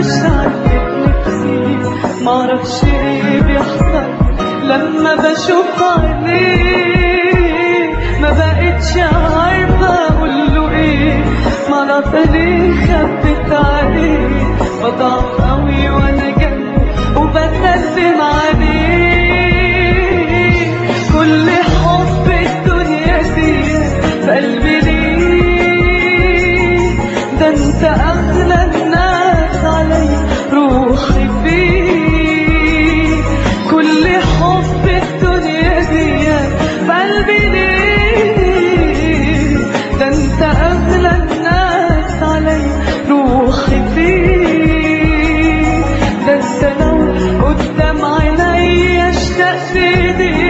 مش عارفة نفسي معرفش ايه بيحصل لما بشوف عينيه ما بقتش عارفة اقوله ايه معرف ليه خبت عليه بضعف قوي وانا جنبه وبسلم عليه كل حب الدنيا دي في قلبي ليه ده انت اغلى الناس علي روحي فيك كل حب الدنيا دي في قلبي ليه ده انت اغلى الناس علي روحي فيك ده انت لو قدام عيني اشتقت ليك